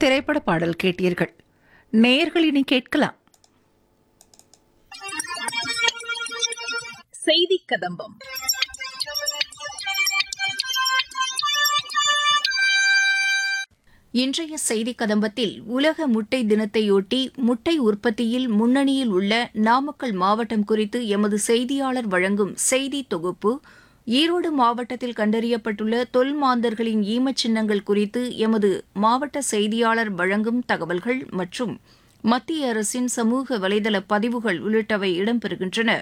திரைப்பட பாடல் கேட்டீர்கள் நேயர்கள் இனி கேட்கலாம் செய்தி கதம்பம் இன்றைய செய்தி கதம்பத்தில் உலக முட்டை தினத்தையொட்டி முட்டை உற்பத்தியில் முன்னணியில் உள்ள நாமக்கல் மாவட்டம் குறித்து எமது செய்தியாளர் வழங்கும் செய்தி தொகுப்பு ஈரோடு மாவட்டத்தில் கண்டறியப்பட்டுள்ள தொல்மாந்தர்களின் ஈமச் சின்னங்கள் குறித்து எமது மாவட்ட செய்தியாளர் வழங்கும் தகவல்கள் மற்றும் மத்திய அரசின் சமூக வலைதள பதிவுகள் உள்ளிட்டவை இடம்பெறுகின்றன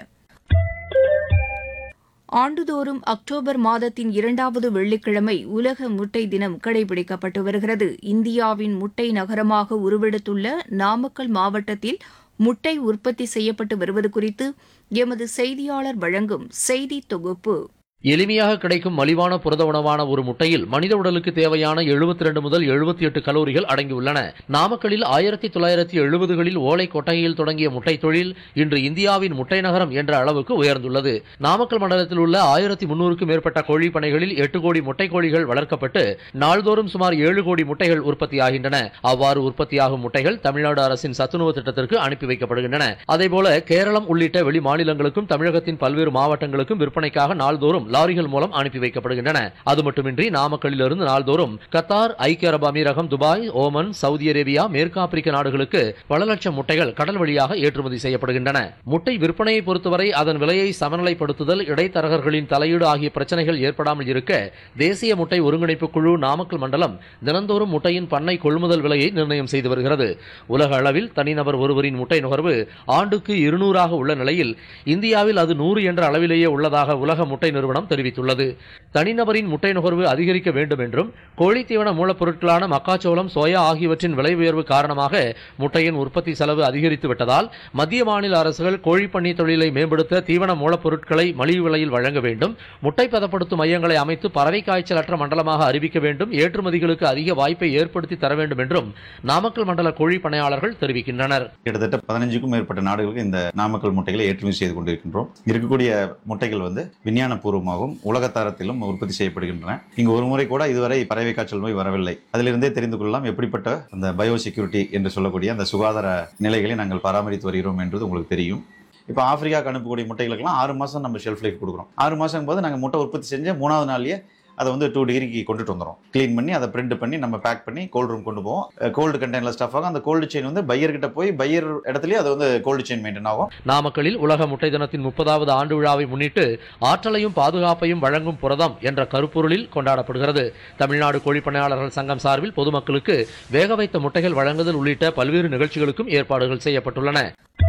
ஆண்டுதோறும் அக்டோபர் மாதத்தின் இரண்டாவது வெள்ளிக்கிழமை உலக முட்டை தினம் கடைபிடிக்கப்பட்டு வருகிறது இந்தியாவின் முட்டை நகரமாக உருவெடுத்துள்ள நாமக்கல் மாவட்டத்தில் முட்டை உற்பத்தி செய்யப்பட்டு வருவது குறித்து எமது செய்தியாளர் வழங்கும் செய்தி தொகுப்பு எளிமையாக கிடைக்கும் மலிவான புரத உணவான ஒரு முட்டையில் மனித உடலுக்கு தேவையான 72 முதல் 78 எட்டு கலோரிகள் அடங்கியுள்ளன நாமக்கலில் ஆயிரத்தி தொள்ளாயிரத்தி எழுபதுகளில் ஓலை கொட்டகையில் தொடங்கிய முட்டை தொழில் இன்று இந்தியாவின் முட்டை நகரம் என்ற அளவுக்கு உயர்ந்துள்ளது நாமக்கல் மண்டலத்தில் உள்ள ஆயிரத்தி முன்னூறுக்கும் மேற்பட்ட கோழி பண்ணைகளில் எட்டு கோடி முட்டை கோழிகள் வளர்க்கப்பட்டு நாள்தோறும் சுமார் ஏழு கோடி முட்டைகள் உற்பத்தியாகின்றன அவ்வாறு உற்பத்தியாகும் முட்டைகள் தமிழ்நாடு அரசின் சத்துணவு திட்டத்திற்கு அனுப்பி வைக்கப்படுகின்றன அதேபோல கேரளம் உள்ளிட்ட வெளி மாநிலங்களுக்கும் தமிழகத்தின் பல்வேறு மாவட்டங்களுக்கும் விற்பனைக்காக நாள்தோறும் லாரிகள் மூலம் அனுப்பி வைக்கப்படுகின்றன அது மட்டுமின்றி நாமக்கல்லிலிருந்து நாள்தோறும் கத்தார் ஐக்கிய அரபு அமீரகம் துபாய் ஓமன் சவுதி அரேபியா மேற்கு ஆப்பிரிக்க நாடுகளுக்கு பல லட்சம் முட்டைகள் கடல் வழியாக ஏற்றுமதி செய்யப்படுகின்றன முட்டை விற்பனையை பொறுத்தவரை அதன் விலையை சமநிலைப்படுத்துதல் இடைத்தரகர்களின் தலையீடு ஆகிய பிரச்சனைகள் ஏற்படாமல் இருக்க தேசிய முட்டை ஒருங்கிணைப்பு குழு நாமக்கல் மண்டலம் தினந்தோறும் முட்டையின் பண்ணை கொள்முதல் விலையை நிர்ணயம் செய்து வருகிறது உலக அளவில் தனிநபர் ஒருவரின் முட்டை நுகர்வு ஆண்டுக்கு இருநூறாக உள்ள நிலையில் இந்தியாவில் அது நூறு என்ற அளவிலேயே உள்ளதாக உலக முட்டை நிறுவனம் தெரிவித்துள்ளது தனிநபரின் முட்டை நுகர்வு அதிகரிக்க வேண்டும் என்றும் கோழி தீவன மூலப்பொருட்களான மக்காச்சோளம் சோயா ஆகியவற்றின் விலை உயர்வு காரணமாக முட்டையின் உற்பத்தி செலவு அதிகரித்து விட்டதால் மத்திய மாநில அரசுகள் கோழிப்பண்ணி தொழிலை மேம்படுத்த தீவன மூலப்பொருட்களை மலிவு விலையில் வழங்க வேண்டும் முட்டை பதப்படுத்தும் மையங்களை அமைத்து பறவை காய்ச்சலற்ற மண்டலமாக அறிவிக்க வேண்டும் ஏற்றுமதிகளுக்கு அதிக வாய்ப்பை ஏற்படுத்தி தர வேண்டும் என்றும் நாமக்கல் மண்டல கோழி பண்ணையாளர்கள் தெரிவிக்கின்றனர் கிட்டத்தட்ட பதினஞ்சுக்கும் மேற்பட்ட நாடுகளுக்கு இந்த நாமக்கல் முட்டைகளை ஏற்றுமதி செய்து கொண்டிருக்கின்றோம் இருக்கக்கூடிய முட்டைகள் வந்து விஞ்ஞானபூர்வமாகவும் உலகத்தரத்திலும் உற்பத்தி செய்யப்படுகின்றன இங்கு ஒரு முறை கூட இதுவரை பறவை காய்ச்சல் நோய் வரவில்லை அதிலிருந்தே தெரிந்து கொள்ளலாம் எப்படிப்பட்ட அந்த பயோ செக்யூரிட்டி என்று சொல்லக்கூடிய அந்த சுகாதார நிலைகளை நாங்கள் பராமரித்து வருகிறோம் என்பது உங்களுக்கு தெரியும் இப்போ ஆப்பிரிக்காவுக்கு அனுப்பக்கூடிய முட்டைகளுக்கெல்லாம் ஆறு மாதம் நம்ம ஷெல்ஃப் லைஃப் கொடுக்குறோம் ஆறு மாதம் போது நாங்கள் முட்டை உற்பத்தி செஞ்ச மூணாவது நாள்லயே அதை வந்து டூ டிகிரிக்கு கொண்டுட்டு வந்துடும் க்ளீன் பண்ணி அதை பிரிண்ட் பண்ணி நம்ம பேக் பண்ணி கோல்டு ரூம் கொண்டு போவோம் கோல்டு கண்டெய்னர் ஸ்டஃப் ஆகும் அந்த கோல்டு செயின் வந்து பையர் கிட்ட போய் பையர் இடத்துலயே அது வந்து கோல்டு செயின் மெயின்டைன் ஆகும் நாமக்கலில் உலக முட்டை தினத்தின் முப்பதாவது ஆண்டு விழாவை முன்னிட்டு ஆற்றலையும் பாதுகாப்பையும் வழங்கும் புரதம் என்ற கருப்பொருளில் கொண்டாடப்படுகிறது தமிழ்நாடு கோழிப்பண்ணையாளர்கள் சங்கம் சார்பில் பொதுமக்களுக்கு வேக வைத்த முட்டைகள் வழங்குதல் உள்ளிட்ட பல்வேறு நிகழ்ச்சிகளுக்கும் ஏற்பாடுகள் செய்யப்பட்டுள்ளன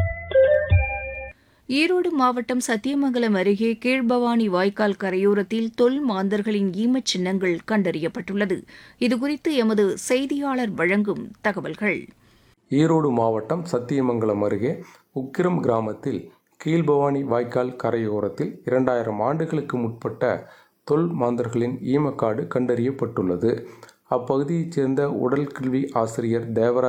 ஈரோடு மாவட்டம் சத்தியமங்கலம் அருகே கீழ்பவானி வாய்க்கால் கரையோரத்தில் தொல் மாந்தர்களின் ஈமச் சின்னங்கள் கண்டறியப்பட்டுள்ளது இதுகுறித்து எமது செய்தியாளர் வழங்கும் தகவல்கள் ஈரோடு மாவட்டம் சத்தியமங்கலம் அருகே உக்கிரம் கிராமத்தில் கீழ்பவானி வாய்க்கால் கரையோரத்தில் இரண்டாயிரம் ஆண்டுகளுக்கு முற்பட்ட தொல் மாந்தர்களின் ஈமக்காடு கண்டறியப்பட்டுள்ளது அப்பகுதியைச் சேர்ந்த உடல்கல்வி ஆசிரியர் தேவராஜ்